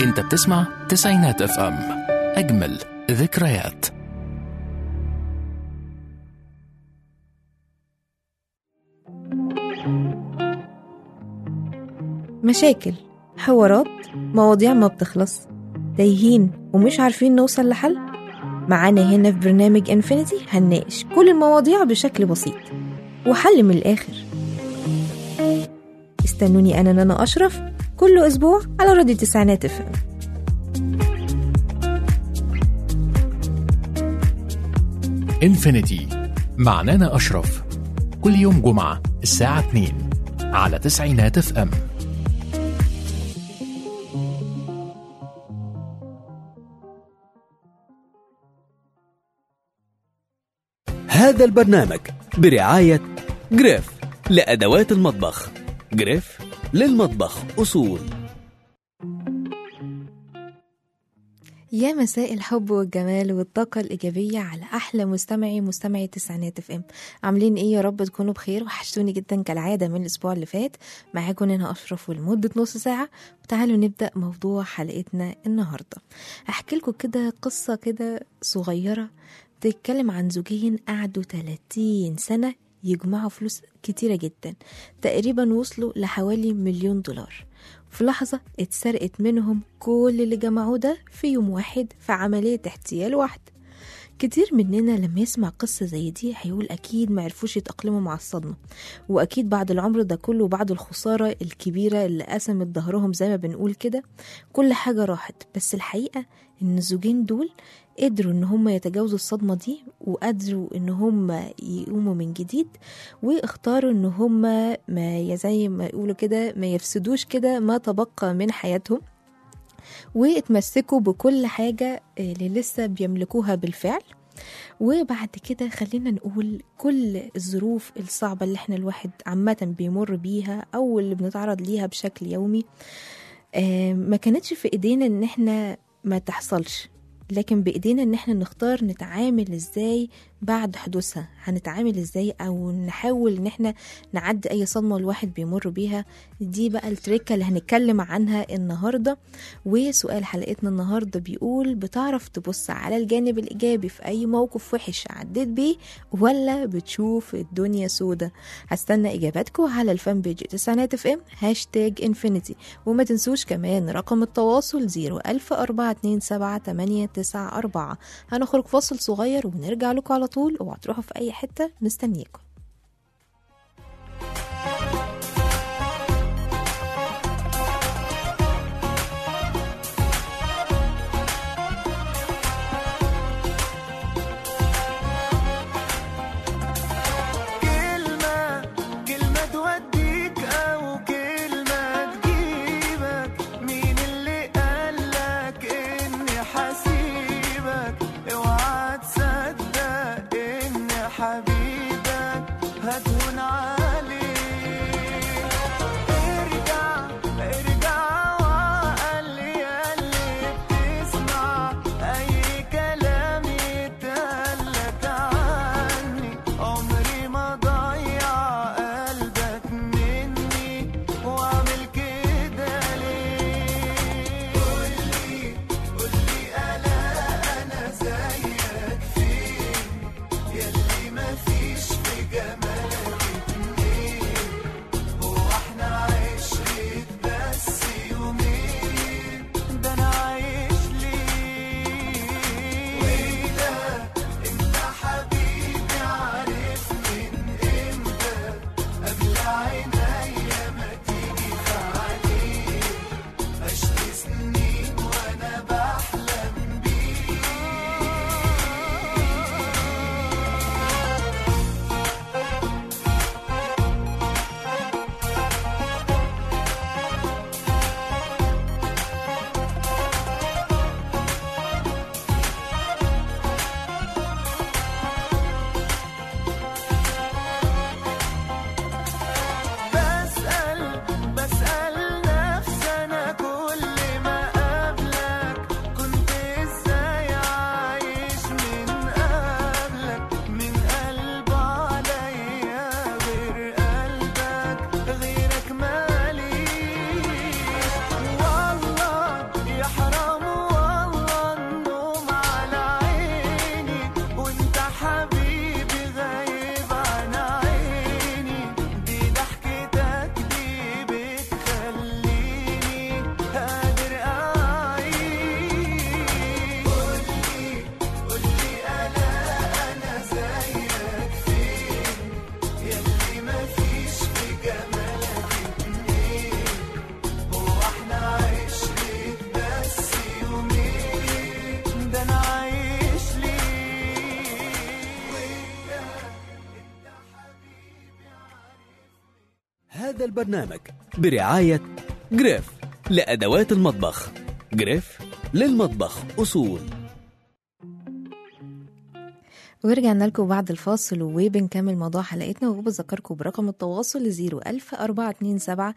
انت بتسمع تسعينات اف ام اجمل ذكريات مشاكل حوارات مواضيع ما بتخلص تايهين ومش عارفين نوصل لحل معانا هنا في برنامج انفينيتي هنناقش كل المواضيع بشكل بسيط وحل من الآخر استنوني أنا نانا أشرف كل أسبوع على راديو تسعينات اف ام انفينيتي مع نانا اشرف كل يوم جمعة الساعة 2 على تسعينات اف ام هذا البرنامج برعاية جريف لأدوات المطبخ جريف للمطبخ أصول يا مساء الحب والجمال والطاقة الإيجابية على أحلى مستمعي مستمعي تسعينات اف ام عاملين إيه يا رب تكونوا بخير وحشتوني جدا كالعادة من الأسبوع اللي فات معاكم هنا أشرف ولمدة نص ساعة وتعالوا نبدأ موضوع حلقتنا النهاردة أحكي لكم كده قصة كده صغيرة بتتكلم عن زوجين قعدوا 30 سنة يجمعوا فلوس كتيرة جدا تقريبا وصلوا لحوالي مليون دولار في لحظة اتسرقت منهم كل اللي جمعوه ده في يوم واحد في عملية احتيال واحدة كتير مننا لما يسمع قصة زي دي هيقول أكيد معرفوش يتأقلموا مع الصدمة وأكيد بعد العمر ده كله وبعد الخسارة الكبيرة اللي قسمت ظهرهم زي ما بنقول كده كل حاجة راحت بس الحقيقة إن الزوجين دول قدروا إن هم يتجاوزوا الصدمة دي وقدروا إن هم يقوموا من جديد واختاروا إن هم ما زي ما يقولوا كده ما يفسدوش كده ما تبقى من حياتهم واتمسكوا بكل حاجة اللي لسه بيملكوها بالفعل وبعد كده خلينا نقول كل الظروف الصعبة اللي احنا الواحد عامة بيمر بيها أو اللي بنتعرض ليها بشكل يومي آه، ما كانتش في ايدينا ان احنا ما تحصلش لكن بايدينا ان احنا نختار نتعامل ازاي بعد حدوثها هنتعامل ازاي او نحاول ان احنا نعدي اي صدمه الواحد بيمر بيها دي بقى التريكه اللي هنتكلم عنها النهارده وسؤال حلقتنا النهارده بيقول بتعرف تبص على الجانب الايجابي في اي موقف وحش عديت بيه ولا بتشوف الدنيا سودة هستنى اجاباتكم على الفان بيج تسعينات اف ام هاشتاج انفينيتي وما تنسوش كمان رقم التواصل 010427894 هنخرج فاصل صغير ونرجع لكم على طول اوعوا تروحوا في اي حته مستنياكم كلمة كلمة توديك أو كلمة تجيبك مين اللي قالك إني حسيبك اوعى تصدق إني حبيبك هذا البرنامج برعاية جريف لأدوات المطبخ جريف للمطبخ أصول ورجعنا لكم بعد الفاصل وبنكمل موضوع حلقتنا وبذكركم برقم التواصل 01000 427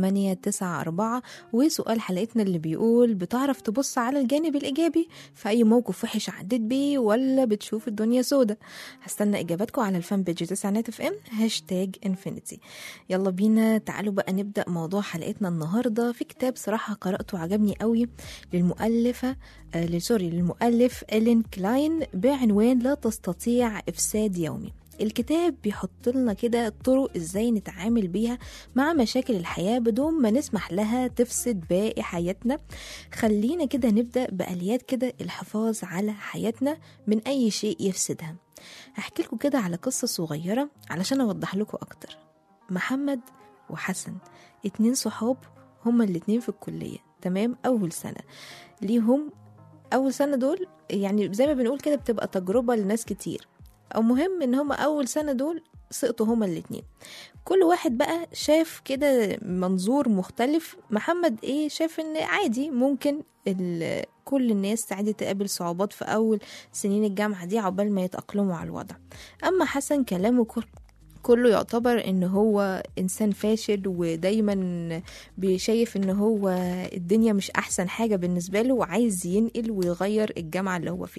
894 وسؤال حلقتنا اللي بيقول بتعرف تبص على الجانب الإيجابي في أي موقف وحش عديت بيه ولا بتشوف الدنيا سودة هستنى إجاباتكم على الفان بيج تسعينات اف ام هاشتاج انفينيتي يلا بينا تعالوا بقى نبدأ موضوع حلقتنا النهاردة في كتاب صراحة قرأته عجبني قوي للمؤلفة آه سوري للمؤلف إلين كلاين بعنوان لا تستطيع إفساد يومي الكتاب بيحط لنا كده طرق ازاي نتعامل بيها مع مشاكل الحياة بدون ما نسمح لها تفسد باقي حياتنا خلينا كده نبدأ بآليات كده الحفاظ على حياتنا من أي شيء يفسدها هحكي لكم كده على قصة صغيرة علشان أوضح لكم أكتر محمد وحسن اتنين صحاب هما الاتنين في الكلية تمام أول سنة ليهم أول سنة دول يعني زي ما بنقول كده بتبقى تجربة لناس كتير أو مهم إن هما أول سنة دول سقطوا هما الاتنين كل واحد بقى شاف كده منظور مختلف محمد ايه شاف ان عادي ممكن ال- كل الناس عادي تقابل صعوبات في اول سنين الجامعة دي عقبال ما يتأقلموا على الوضع اما حسن كلامه كل كله يعتبر ان هو انسان فاشل ودايما بيشايف ان هو الدنيا مش احسن حاجة بالنسبة له وعايز ينقل ويغير الجامعة اللي هو فيها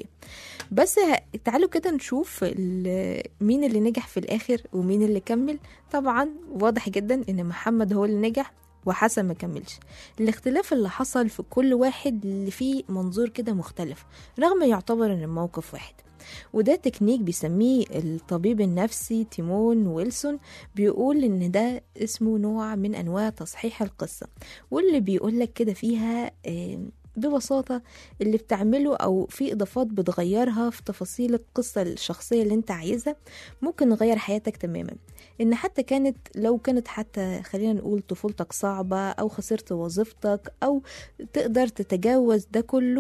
بس ه- تعالوا كده نشوف ال- مين اللي نجح في الاخر ومين اللي كمل طبعا واضح جدا ان محمد هو اللي نجح وحسن ما كملش الاختلاف اللي حصل في كل واحد اللي فيه منظور كده مختلف رغم يعتبر ان الموقف واحد وده تكنيك بيسميه الطبيب النفسي تيمون ويلسون بيقول ان ده اسمه نوع من انواع تصحيح القصة واللي بيقولك كده فيها آم، ببساطة اللي بتعمله أو في إضافات بتغيرها في تفاصيل القصة الشخصية اللي أنت عايزها ممكن نغير حياتك تماما إن حتى كانت لو كانت حتى خلينا نقول طفولتك صعبة أو خسرت وظيفتك أو تقدر تتجاوز ده كله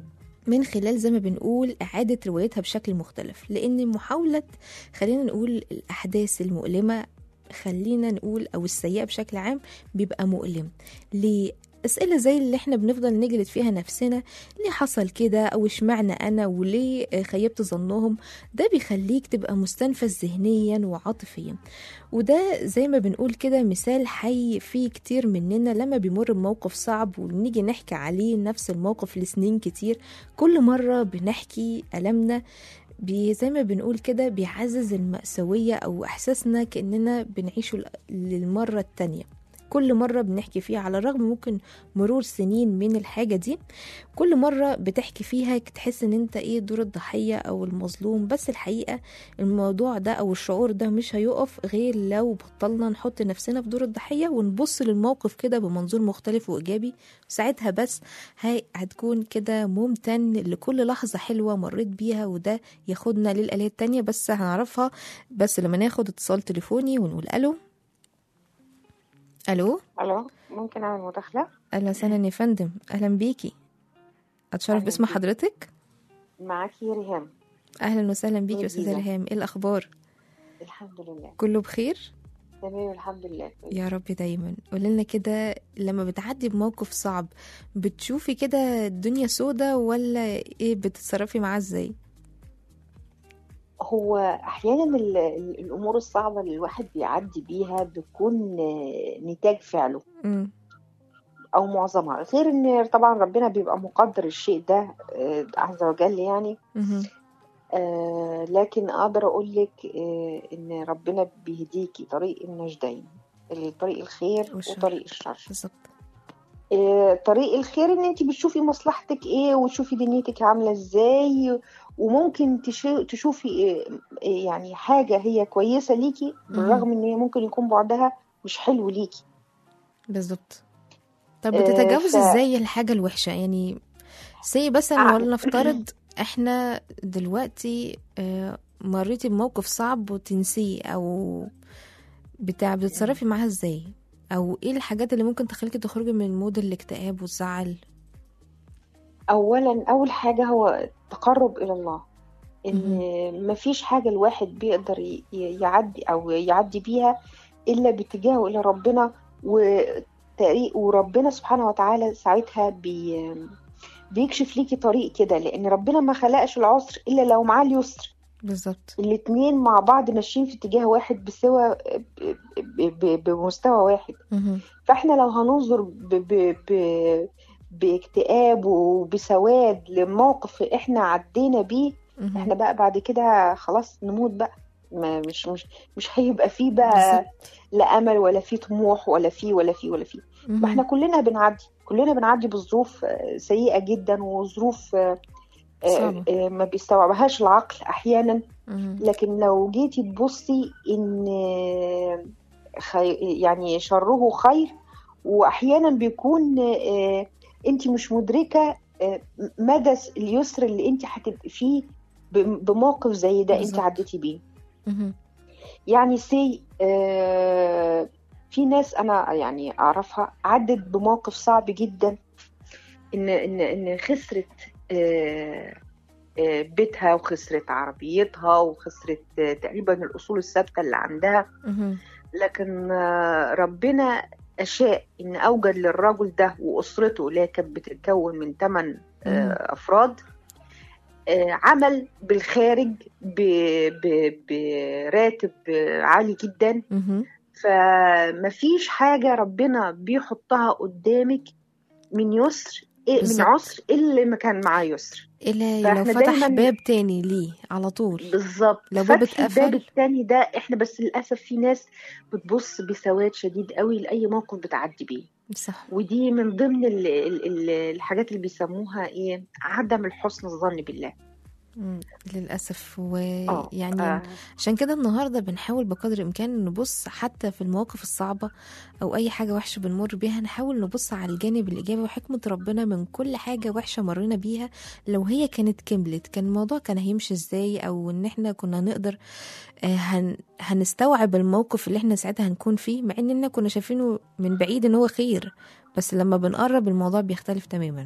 من خلال زي ما بنقول إعادة روايتها بشكل مختلف لأن محاولة خلينا نقول الأحداث المؤلمة خلينا نقول أو السيئة بشكل عام بيبقى مؤلم ليه أسئلة زي اللي احنا بنفضل نجلد فيها نفسنا ليه حصل كده أو اشمعنى أنا وليه خيبت ظنهم ده بيخليك تبقى مستنفذ ذهنيا وعاطفيا وده زي ما بنقول كده مثال حي فيه كتير مننا لما بيمر بموقف صعب ونيجي نحكي عليه نفس الموقف لسنين كتير كل مرة بنحكي ألمنا بي زي ما بنقول كده بيعزز المأساوية أو إحساسنا كأننا بنعيشه ل- للمرة التانية كل مرة بنحكي فيها على الرغم ممكن مرور سنين من الحاجة دي كل مرة بتحكي فيها تحس ان انت ايه دور الضحية او المظلوم بس الحقيقة الموضوع ده او الشعور ده مش هيقف غير لو بطلنا نحط نفسنا في دور الضحية ونبص للموقف كده بمنظور مختلف وايجابي ساعتها بس هي هتكون كده ممتن لكل لحظة حلوة مريت بيها وده ياخدنا للآلية التانية بس هنعرفها بس لما ناخد اتصال تليفوني ونقول الو الو الو ممكن اعمل مداخله اهلا وسهلا يا فندم اهلا بيكي اتشرف أهلاً باسم بيكي. حضرتك معاكي ريهام اهلا وسهلا بيكي يا استاذه ودينا. ريهام ايه الاخبار الحمد لله كله بخير تمام الحمد لله يا رب دايما قولي لنا كده لما بتعدي بموقف صعب بتشوفي كده الدنيا سودة ولا ايه بتتصرفي معاه ازاي هو احيانا ال- ال- الامور الصعبه اللي الواحد بيعدي بيها بتكون آه، نتاج فعله امم او معظمها غير ان طبعا ربنا بيبقى مقدر الشيء ده آه، عز وجل يعني مهم. آه، لكن اقدر اقول لك آه، ان ربنا بيهديكي طريق النجدين طريق الخير والشر. وطريق الشر بالظبط آه، طريق الخير ان انت بتشوفي مصلحتك ايه وتشوفي دنيتك عامله ازاي وممكن تشو- تشوفي آه، آه، يعني حاجه هي كويسه ليكي بالرغم ان هي ممكن يكون بعدها مش حلو ليكي بالظبط طب آه، بتتجاوز ف- ازاي الحاجة الوحشة يعني سي مثلا آه. ولا نفترض احنا دلوقتي آه، مريتي بموقف صعب وتنسيه او بتاع بتتصرفي معاها ازاي او ايه الحاجات اللي ممكن تخليكي تخرجي من مود الاكتئاب والزعل اولا اول حاجه هو التقرب الى الله ان مفيش حاجه الواحد بيقدر ي- ي- يعدي او يعدي بيها الا باتجاهه الى ربنا وطريق وربنا سبحانه وتعالى ساعتها بي بيكشف ليكي طريق كده لان ربنا ما خلقش العسر الا لو معاه اليسر بالظبط الاتنين مع بعض ماشيين في اتجاه واحد بسوى ب- ب- ب- بمستوى واحد مهم. فاحنا لو هننظر ب... ب... ب... باكتئاب وبسواد لموقف احنا عدينا بيه مهم. احنا بقى بعد كده خلاص نموت بقى ما مش مش مش هيبقى فيه بقى بالظبط. لا امل ولا فيه طموح ولا فيه ولا فيه ولا فيه ما مهم. احنا كلنا بنعدي كلنا بنعدي بظروف آه، سيئة جدا وظروف آه، آه، صعبة. آه، ما بيستوعبهاش العقل احيانا مهم. لكن لو جيتي تبصي ان آه، خي... يعني شره خير واحيانا بيكون انت مش مدركه آه، مدى اليسر اللي انت هتبقي فيه بم- بموقف زي ده انت بالظبط. عديتي بيه مهم. يعني سي آه، في ناس انا يعني اعرفها عدت بموقف صعب جدا ان ان ان خسرت آه، آه، بيتها وخسرت عربيتها وخسرت آه، تقريبا الاصول الثابته اللي عندها مهم. لكن آه، ربنا أشاء إن أوجد للرجل ده وأسرته اللي هي كانت بتتكون من ثمان مم. أفراد آه، عمل بالخارج ب- ب- براتب آه، عالي جدا مهم. فمفيش حاجة ربنا بيحطها قدامك من يسر إيه، من بالظبط. عسر إلا ما كان معاه يسر إلا لو فإحنا فتح دايماً- باب تاني ليه على طول بالظبط لو باب فتح الباب اتقفل التاني ده احنا بس للاسف في ناس بتبص بسواد شديد قوي لاي موقف بتعدي بيه صح ودي من ضمن ال ال ال الحاجات اللي بيسموها ايه عدم الحسن الظن بالله مم. للأسف اه ويعني آه. عشان كده النهارده بنحاول بقدر الامكان نبص حتى في المواقف الصعبه او اي حاجه وحشه بنمر بيها نحاول نبص على الجانب الايجابي وحكمه ربنا من كل حاجه وحشه مرينا بيها لو هي كانت كملت كان الموضوع كان هيمشي ازاي او ان احنا كنا نقدر آه، هن هنستوعب الموقف اللي احنا ساعتها هنكون فيه مع اننا كنا شايفينه من بعيد ان هو خير بس لما بنقرب الموضوع بيختلف تماما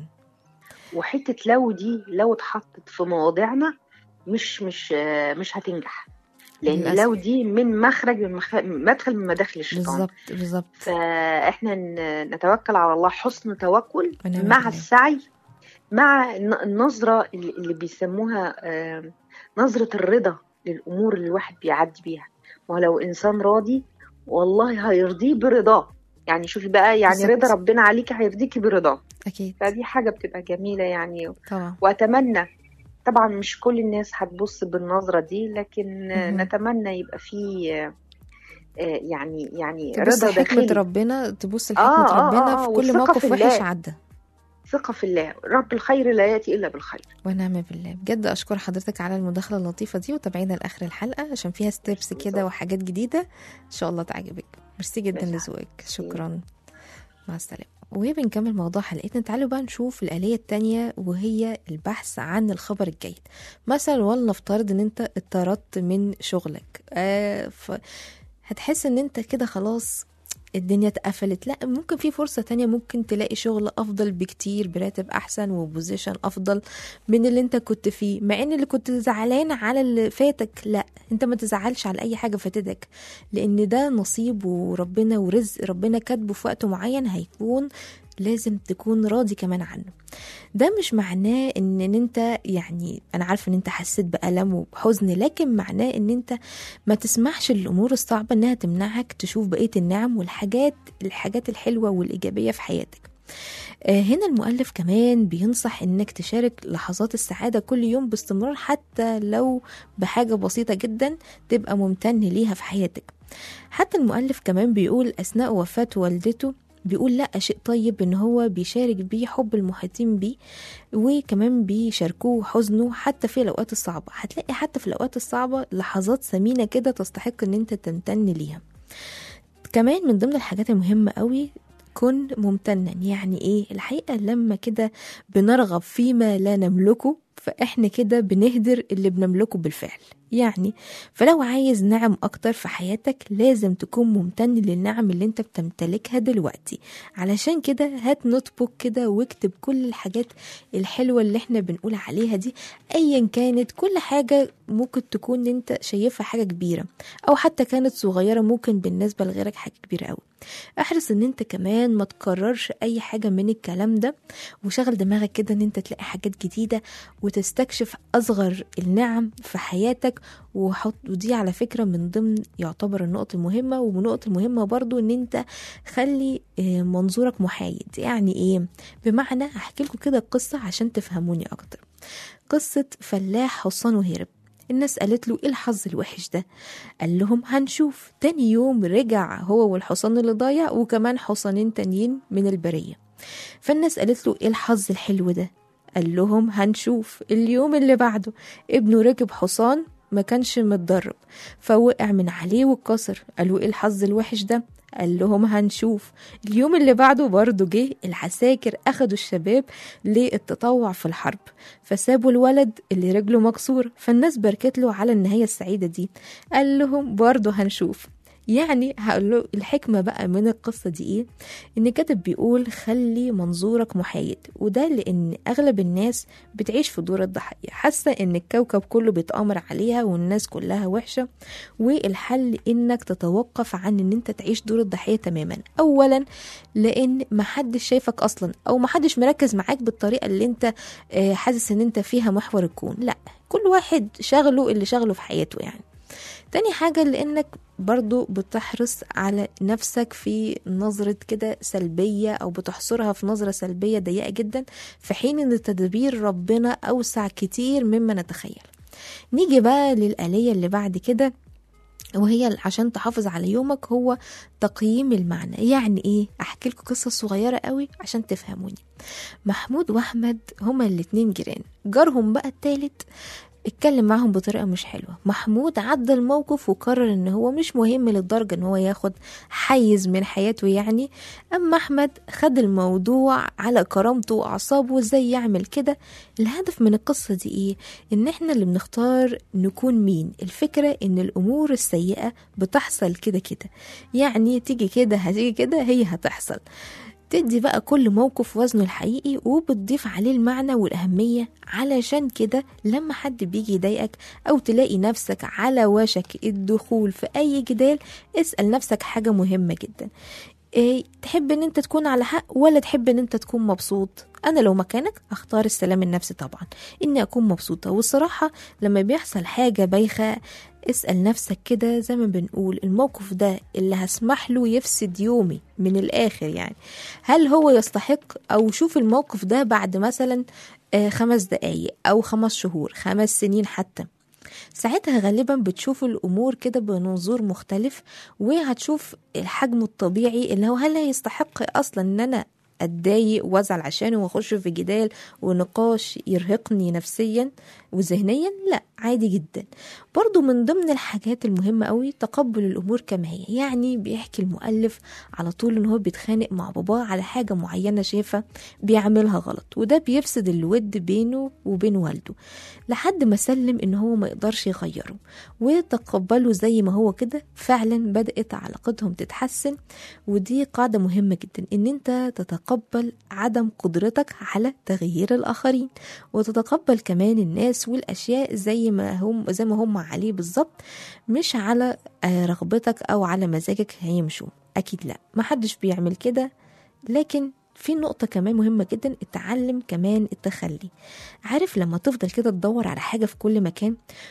وحته لو دي لو اتحطت في مواضيعنا مش مش آه، مش هتنجح لان للأسف. لو دي من مخرج من مخ... مدخل من مداخل الشيطان بالظبط بالظبط فاحنا ن- نتوكل على الله حسن توكل ونعم مع بالله. السعي مع الن- النظرة اللي اللي بيسموها آم، نظرة الرضا للأمور اللي الواحد بيعدي بيها ولو إنسان راضي والله هيرضيه برضاه يعني شوفي بقى يعني بالظبط. رضا ربنا عليكي هيرضيكي برضاه اكيد فدي حاجة بتبقى جميلة يعني طبعا وأتمنى طبعا مش كل الناس هتبص بالنظرة دي لكن آه، مهم. نتمنى يبقى فيه آه، آه، يعني يعني تبص رضا لحكمة داخلي ربنا تبص آه، لحكمة آه، ربنا آه، في كل والثقة موقف في وحش الله. عدى ثقة في الله رب الخير لا يأتي إلا بالخير ونعم بالله بجد اشكر حضرتك على المداخله اللطيفه دي وتابعينا لاخر الحلقه عشان فيها ستيبس كده وحاجات جديده ان شاء الله تعجبك ميرسي جدا ماشي. لذوقك شكرا مع السلامه وبنكمل موضوع حلقتنا تعالوا بقى نشوف الآلية التانية وهي البحث عن الخبر الجيد مثلا ولنفترض ان انت اتطردت من شغلك آه ف هتحس ان انت كده خلاص الدنيا اتقفلت لا ممكن في فرصة تانية ممكن تلاقي شغل أفضل بكتير براتب أحسن وبوزيشن أفضل من اللي انت كنت فيه مع ان اللي كنت زعلان على اللي فاتك لا انت ما تزعلش على أي حاجة فاتتك لأن ده نصيب وربنا ورزق ربنا كاتبه في وقت معين هيكون لازم تكون راضي كمان عنه ده مش معناه ان ان انت يعني انا عارفه ان انت حسيت بالم وبحزن لكن معناه ان انت ما تسمحش للامور الصعبه انها تمنعك تشوف بقيه النعم والحاجات الحاجات الحلوه والايجابيه في حياتك آه، هنا المؤلف كمان بينصح انك تشارك لحظات السعادة كل يوم باستمرار حتى لو بحاجة بسيطة جدا تبقى ممتن ليها في حياتك حتى المؤلف كمان بيقول أثناء وفاة والدته بيقول لا شيء طيب ان هو بيشارك بيه حب المحيطين بيه وكمان بيشاركوه حزنه حتى في الاوقات الصعبه هتلاقي حتى في الاوقات الصعبه لحظات ثمينه كده تستحق ان انت تمتن ليها كمان من ضمن الحاجات المهمه قوي كن ممتنا يعني ايه الحقيقة لما كده بنرغب فيما لا نملكه فاحنا كده بنهدر اللي بنملكه بالفعل يعني فلو عايز نعم اكتر في حياتك لازم تكون ممتن للنعم اللي انت بتمتلكها دلوقتي علشان كده هات نوت بوك كده واكتب كل الحاجات الحلوة اللي احنا بنقول عليها دي ايا كانت كل حاجة ممكن تكون انت شايفها حاجة كبيرة او حتى كانت صغيرة ممكن بالنسبة لغيرك حاجة كبيرة قوي احرص ان انت كمان ما تكررش اي حاجة من الكلام ده وشغل دماغك كده ان انت تلاقي حاجات جديدة وتستكشف اصغر النعم في حياتك وحط ودي على فكرة من ضمن يعتبر النقط المهمة ومن النقط المهمة برضو ان انت خلي آه، منظورك محايد يعني ايه بمعنى احكي لكم كده قصة عشان تفهموني اكتر قصة فلاح حصان وهرب الناس قالت له ايه الحظ الوحش ده قال لهم هنشوف تاني يوم رجع هو والحصان اللي ضايع وكمان حصانين تانيين من البرية فالناس قالت له ايه الحظ الحلو ده قال لهم هنشوف اليوم اللي بعده ابنه ركب حصان ما كانش متدرب فوقع من عليه واتكسر قالوا ايه الحظ الوحش ده قال لهم هنشوف اليوم اللي بعده برضه جه العساكر اخدوا الشباب للتطوع في الحرب فسابوا الولد اللي رجله مكسور فالناس باركت له على النهايه السعيده دي قال لهم برضه هنشوف يعني هقول له الحكمة بقى من القصة دي ايه ان كاتب بيقول خلي منظورك محايد وده لان اغلب الناس بتعيش في دور الضحية حاسة ان الكوكب كله بيتآمر عليها والناس كلها وحشة والحل انك تتوقف عن ان انت تعيش دور الضحية تماما اولا لان محدش شايفك اصلا او محدش مركز معاك بالطريقة اللي انت آه، حاسس ان انت فيها محور الكون لا كل واحد شغله اللي شغله في حياته يعني تاني حاجة لأنك برضو بتحرص على نفسك في نظرة كده سلبية أو بتحصرها في نظرة سلبية ضيقة جدا في حين أن تدبير ربنا أوسع كتير مما نتخيل نيجي بقى للآلية اللي بعد كده وهي عشان تحافظ على يومك هو تقييم المعنى يعني ايه احكي لكم قصه صغيره قوي عشان تفهموني محمود واحمد هما الاتنين جيران جارهم بقى التالت اتكلم معاهم بطريقه مش حلوه محمود عدى الموقف وقرر ان هو مش مهم للدرجه ان هو ياخد حيز من حياته يعني اما احمد خد الموضوع على كرامته واعصابه وازاي يعمل كده الهدف من القصه دي ايه ان احنا اللي بنختار نكون مين الفكره ان الامور السيئه بتحصل كده كده يعني تيجي كده هتيجي كده هي هتحصل تدي بقى كل موقف وزنه الحقيقي وبتضيف عليه المعنى والأهمية علشان كده لما حد بيجي يضايقك أو تلاقي نفسك على وشك الدخول في أي جدال اسأل نفسك حاجة مهمة جدا إيه تحب ان انت تكون على حق ولا تحب ان انت تكون مبسوط انا لو مكانك اختار السلام النفسي طبعا اني اكون مبسوطة والصراحة لما بيحصل حاجة بايخة اسأل نفسك كده زي ما بنقول الموقف ده اللي هسمح له يفسد يومي من الآخر يعني هل هو يستحق أو شوف الموقف ده بعد مثلا آه، خمس دقايق أو خمس شهور خمس سنين حتى ساعتها غالبا بتشوف الامور كده بمنظور مختلف وهتشوف الحجم الطبيعي اللي هو هل يستحق اصلا ان انا اتضايق وازعل عشانه واخش في جدال ونقاش يرهقني نفسيا وذهنيا لا عادي جدا برضو من ضمن الحاجات المهمة قوي تقبل الأمور كما هي يعني بيحكي المؤلف على طول إن هو بيتخانق مع باباه على حاجة معينة شايفة بيعملها غلط وده بيفسد الود بينه وبين والده لحد ما سلم إن هو ما يقدرش يغيره وتقبله زي ما هو كده فعلا بدأت علاقتهم تتحسن ودي قاعدة مهمة جدا إن أنت تتقبل عدم قدرتك على تغيير الآخرين وتتقبل كمان الناس والأشياء زي ما هم زي ما هم عليه بالظبط مش على آه، رغبتك أو على مزاجك هيمشوا أكيد لا محدش بيعمل كده لكن في نقطة كمان مهمة جدا اتعلم كمان التخلي عارف لما تفضل كده تدور على حاجة في كل مكان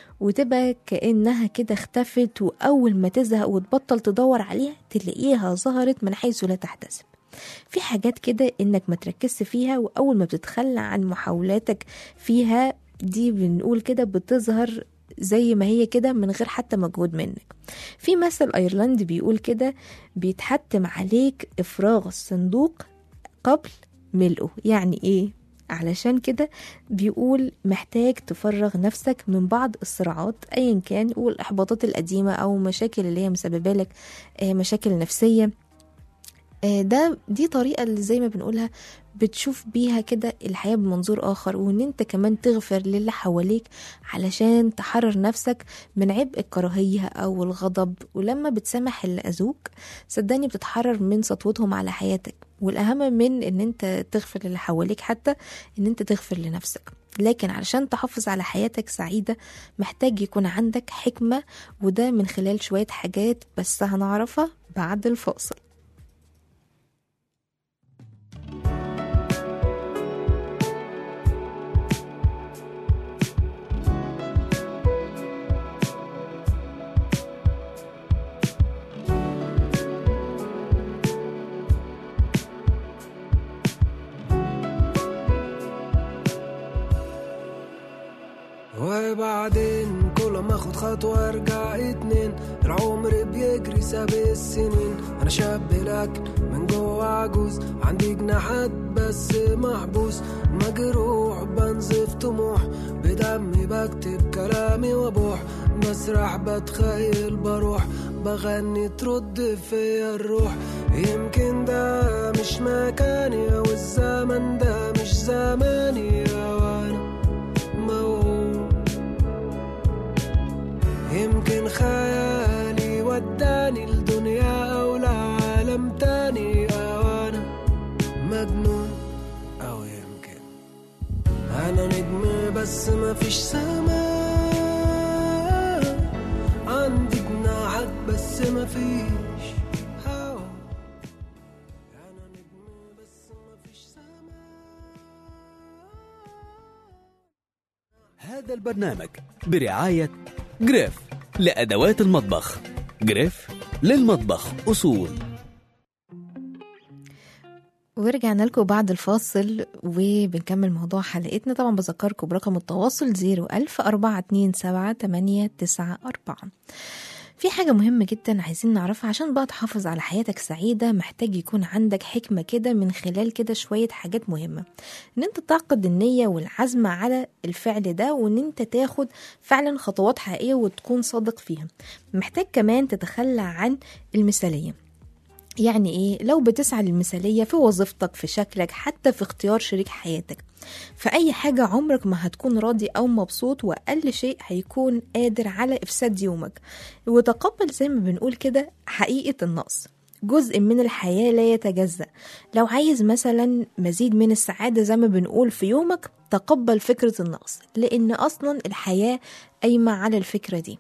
وتبقى كأنها كده اختفت وأول ما تزهق وتبطل تدور عليها تلاقيها ظهرت من حيث لا تحتسب في حاجات كده انك ما تركزش فيها واول ما بتتخلى عن محاولاتك فيها دي بنقول كده بتظهر زي ما هي كده من غير حتى مجهود منك في مثل ايرلندي بيقول كده بيتحتم عليك افراغ الصندوق قبل ملئه يعني ايه علشان كده بيقول محتاج تفرغ نفسك من بعض الصراعات ايا كان والاحباطات القديمه او مشاكل اللي هي مسببه لك آه، مشاكل نفسيه آه، ده دي طريقة اللي زي ما بنقولها بتشوف بيها كده الحياة بمنظور آخر وإن أنت كمان تغفر للي حواليك علشان تحرر نفسك من عبء الكراهية أو الغضب ولما بتسامح اللي أذوك صدقني بتتحرر من سطوتهم على حياتك والأهم من إن أنت تغفر للي حواليك حتى إن أنت تغفر لنفسك لكن علشان تحافظ على حياتك سعيدة محتاج يكون عندك حكمة وده من خلال شوية حاجات بس هنعرفها بعد الفاصل وبعدين كل ما اخد خطوة ارجع اتنين العمر بيجري ساب السنين انا شاب لكن من جوه عجوز عندي جناحات بس محبوس مجروح بنزف طموح بدمي بكتب كلامي وابوح بسرح بتخيل بروح بغني ترد فيا الروح يمكن ده مش مكاني او الزمن ده مش زماني وانا موهوم يمكن خيالي وداني لدنيا أو لعالم تاني أو أنا مجنون أو يمكن أنا نجم بس مفيش سماء عندي جناحات بس مفيش هوا أنا نجم بس مفيش سماء هذا البرنامج برعاية جريف لأدوات المطبخ جريف للمطبخ أصول ورجعنا لكم بعد الفاصل وبنكمل موضوع حلقتنا طبعا بذكركم برقم التواصل 01000 427 894 في حاجة مهمة جدا عايزين نعرفها عشان بقى تحافظ على حياتك سعيدة محتاج يكون عندك حكمة كده من خلال كده شوية حاجات مهمة ان انت تعقد النية والعزم على الفعل ده وان انت تاخد فعلا خطوات حقيقية وتكون صادق فيها محتاج كمان تتخلى عن المثالية يعني ايه لو بتسعى للمثالية في وظيفتك في شكلك حتى في اختيار شريك حياتك فأي حاجة عمرك ما هتكون راضي أو مبسوط وأقل شيء هيكون قادر على إفساد يومك وتقبل زي ما بنقول كده حقيقة النقص جزء من الحياة لا يتجزأ لو عايز مثلا مزيد من السعادة زي ما بنقول في يومك تقبل فكرة النقص لأن أصلا الحياة قايمة على الفكرة دي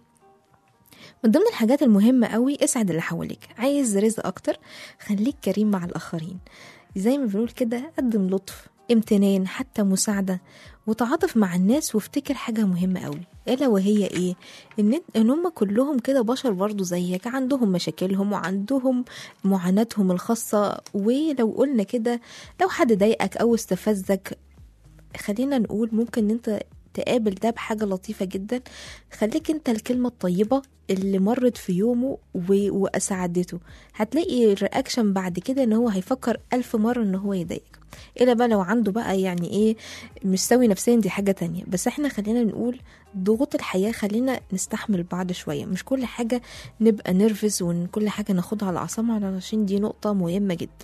من ضمن الحاجات المهمة قوي اسعد اللي حواليك عايز رزق أكتر خليك كريم مع الآخرين زي ما بنقول كده قدم لطف امتنان حتى مساعدة وتعاطف مع الناس وافتكر حاجة مهمة قوي الا وهي ايه ان ان هم كلهم كده بشر برضو زيك عندهم مشاكلهم وعندهم معاناتهم الخاصة ولو قلنا كده لو حد ضايقك او استفزك خلينا نقول ممكن ان انت تقابل ده بحاجة لطيفة جدا خليك انت الكلمة الطيبة اللي مرت في يومه و... وأسعدته هتلاقي الرياكشن بعد كده ان هو هيفكر ألف مرة ان هو يضايقك إلا بقى لو عنده بقى يعني ايه مش سوي نفسيا دي حاجة تانية بس احنا خلينا نقول ضغوط الحياة خلينا نستحمل بعض شوية مش كل حاجة نبقى نرفز وان كل حاجة ناخدها على أعصابنا علشان دي نقطة مهمة جدا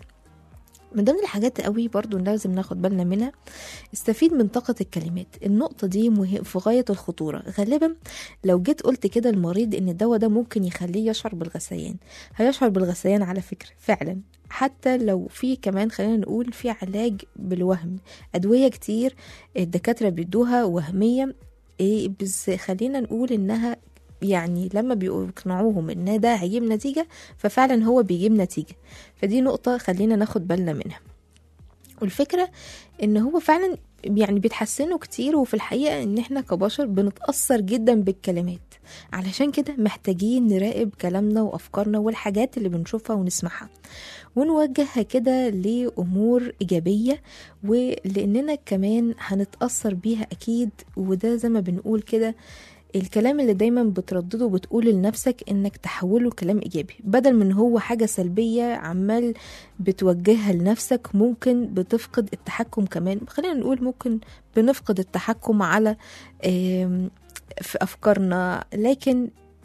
من ضمن الحاجات قوي برضو لازم ناخد بالنا منها استفيد من طاقة الكلمات النقطة دي مهم في غاية الخطورة غالبا لو جيت قلت كده المريض ان الدواء ده ممكن يخليه يشعر بالغثيان هيشعر بالغثيان على فكرة فعلا حتى لو في كمان خلينا نقول في علاج بالوهم أدوية كتير الدكاترة بيدوها وهمية إيه بس خلينا نقول انها يعني لما بيقنعوهم ان ده هيجيب نتيجة ففعلا هو بيجيب نتيجة فدي نقطة خلينا ناخد بالنا منها والفكرة ان هو فعلا يعني بيتحسنوا كتير وفي الحقيقة ان احنا كبشر بنتأثر جدا بالكلمات علشان كده محتاجين نراقب كلامنا وافكارنا والحاجات اللي بنشوفها ونسمعها ونوجهها كده لأمور إيجابية ولأننا كمان هنتأثر بيها أكيد وده زي ما بنقول كده الكلام اللي دايما بتردده وبتقول لنفسك انك تحوله كلام ايجابي بدل من هو حاجة سلبية عمال بتوجهها لنفسك ممكن بتفقد التحكم كمان خلينا نقول ممكن بنفقد التحكم على في افكارنا لكن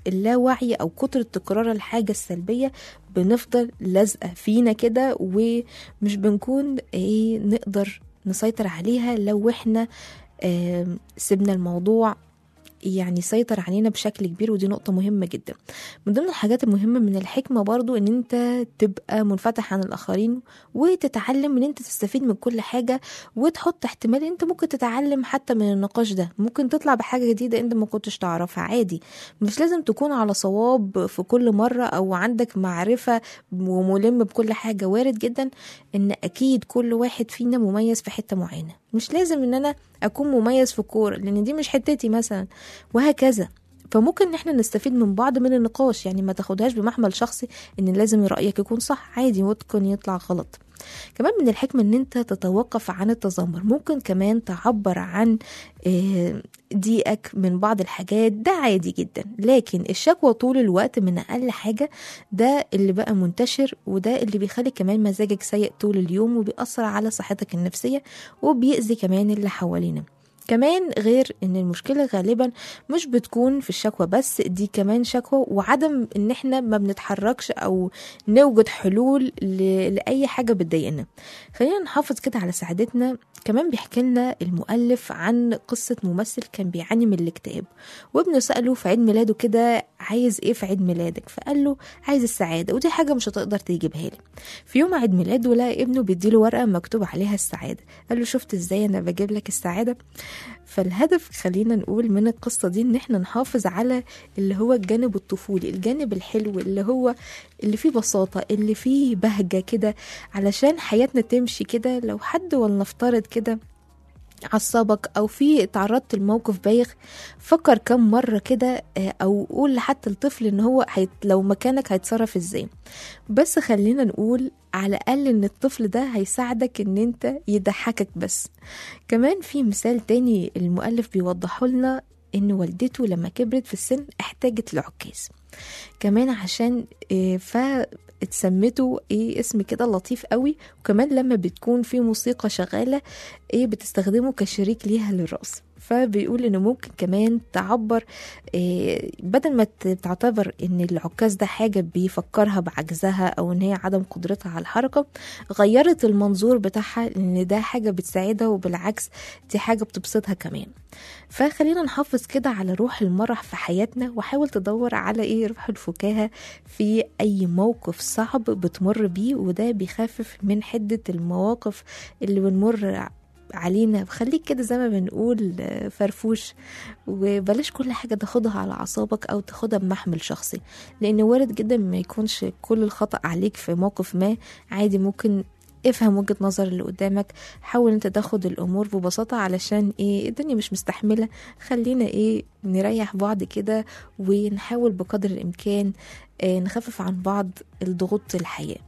اللاوعي او كتر تكرار الحاجه السلبيه بنفضل لازقه فينا كده ومش بنكون ايه نقدر نسيطر عليها لو احنا آم، سيبنا الموضوع يعني يسيطر علينا بشكل كبير ودي نقطة مهمة جدا من ضمن الحاجات المهمة من الحكمة برضو ان انت تبقى منفتح عن الاخرين وتتعلم ان انت تستفيد من كل حاجة وتحط احتمال انت ممكن تتعلم حتى من النقاش ده ممكن تطلع بحاجة جديدة انت ما كنتش تعرفها عادي مش لازم تكون على صواب في كل مرة او عندك معرفة وملم بكل حاجة وارد جدا ان اكيد كل واحد فينا مميز في حتة معينة مش لازم ان انا اكون مميز في الكورة لان دي مش حتتي مثلا وهكذا فممكن ان احنا نستفيد من بعض من النقاش يعني ما تاخدهاش بمحمل شخصي ان لازم رايك يكون صح عادي ممكن يطلع غلط كمان من الحكمة ان انت تتوقف عن التذمر ممكن كمان تعبر عن آه، ضيقك من بعض الحاجات ده عادي جدا لكن الشكوى طول الوقت من اقل حاجة ده اللي بقى منتشر وده اللي بيخلي كمان مزاجك سيء طول اليوم وبيأثر على صحتك النفسية وبيأذي كمان اللي حوالينا كمان غير ان المشكله غالبا مش بتكون في الشكوى بس دي كمان شكوى وعدم ان احنا ما بنتحركش او نوجد حلول ل- لاي حاجه بتضايقنا خلينا نحافظ كده على سعادتنا كمان بيحكي لنا المؤلف عن قصه ممثل كان بيعاني من الاكتئاب وابنه ساله في عيد ميلاده كده عايز ايه في عيد ميلادك فقال له عايز السعاده ودي حاجه مش هتقدر تجيبها لي في يوم عيد ميلاده لقى ابنه بيديله ورقه مكتوب عليها السعاده قال له شفت ازاي انا بجيب لك السعاده فالهدف خلينا نقول من القصة دي ان احنا نحافظ على اللي هو الجانب الطفولي الجانب الحلو اللي هو اللي فيه بساطة اللي فيه بهجة كده علشان حياتنا تمشي كده لو حد ولنفترض كده عصبك او في تعرضت لموقف بايخ فكر كم مرة كده آه، او قول لحتى الطفل ان هو هيت لو مكانك هيتصرف ازاي بس خلينا نقول على الاقل ان الطفل ده هيساعدك ان انت يضحكك بس كمان في مثال تاني المؤلف بيوضحه لنا ان والدته لما كبرت في السن احتاجت لعكاز كمان عشان إيه، فاتسمته ايه اسم كده لطيف قوي وكمان لما بتكون في موسيقى شغالة ايه بتستخدمه كشريك ليها للرقص فبيقول انه ممكن كمان تعبر إيه بدل ما ت- تعتبر ان العكاز ده حاجة بيفكرها بعجزها او ان هي عدم قدرتها على الحركة غيرت المنظور بتاعها ان ده حاجة بتساعدها وبالعكس دي حاجة بتبسطها كمان فخلينا نحافظ كده على روح المرح في حياتنا وحاول تدور على ايه روح الفكاهة في اي موقف صعب بتمر بيه وده بيخفف من حدة المواقف اللي بنمر علينا خليك كده زي ما بنقول آه، فرفوش وبلاش كل حاجة تاخدها على أعصابك أو تاخدها بمحمل شخصي لأن وارد جدا ما يكونش كل الخطأ عليك في موقف ما عادي ممكن افهم وجهة نظر اللي قدامك حاول انت تاخد الامور ببساطة علشان ايه الدنيا مش مستحملة خلينا ايه نريح بعض كده ونحاول بقدر الامكان اه نخفف عن بعض الضغوط الحياة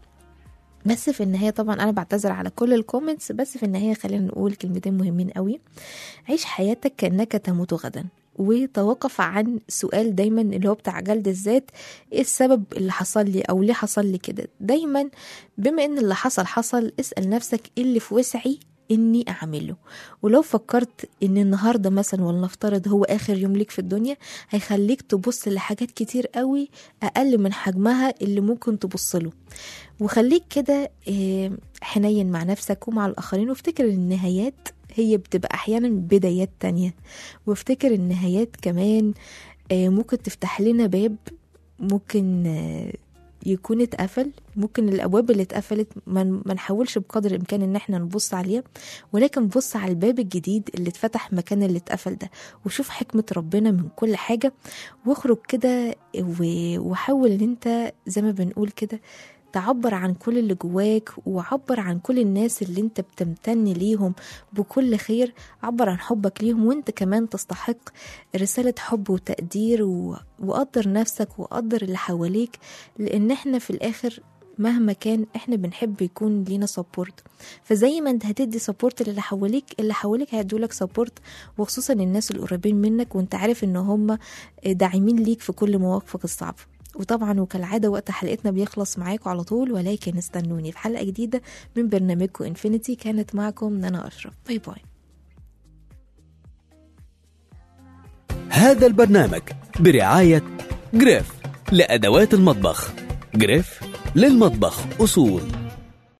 بس في النهاية طبعا أنا بعتذر على كل الكومنتس بس في النهاية خلينا نقول كلمتين مهمين قوي عيش حياتك كأنك تموت غدا وتوقف عن سؤال دايما اللي هو بتاع جلد الذات ايه السبب اللي حصل لي او ليه حصل لي كده دايما بما ان اللي حصل حصل اسأل نفسك ايه اللي في وسعي اني اعمله ولو فكرت ان النهارده مثلا ولنفترض هو اخر يوم ليك في الدنيا هيخليك تبص لحاجات كتير قوي اقل من حجمها اللي ممكن تبص له وخليك كده آه، حنين مع نفسك ومع الاخرين وافتكر ان النهايات هي بتبقى احيانا بدايات تانية وافتكر النهايات كمان آه، ممكن تفتح لنا باب ممكن آه، يكون اتقفل ممكن الابواب اللي اتقفلت ما ما نحاولش بقدر الامكان ان احنا نبص عليها ولكن بص على الباب الجديد اللي اتفتح مكان اللي اتقفل ده وشوف حكمة ربنا من كل حاجة واخرج كده و- وحاول ان انت زي ما بنقول كده تعبر عن كل اللي جواك وعبر عن كل الناس اللي انت بتمتن ليهم بكل خير عبر عن حبك ليهم وانت كمان تستحق رسالة حب وتقدير و... وقدر نفسك وقدر اللي حواليك لان احنا في الاخر مهما كان احنا بنحب يكون لينا سبورت فزي ما انت هتدي سبورت للي حواليك اللي حواليك هيدولك سبورت وخصوصا الناس القريبين منك وانت عارف ان هم داعمين ليك في كل مواقفك الصعبه وطبعا وكالعادة وقت حلقتنا بيخلص معاكم على طول ولكن استنوني في حلقة جديدة من برنامجكم انفينيتي كانت معكم نانا أشرف باي باي هذا البرنامج برعاية جريف لأدوات المطبخ جريف للمطبخ أصول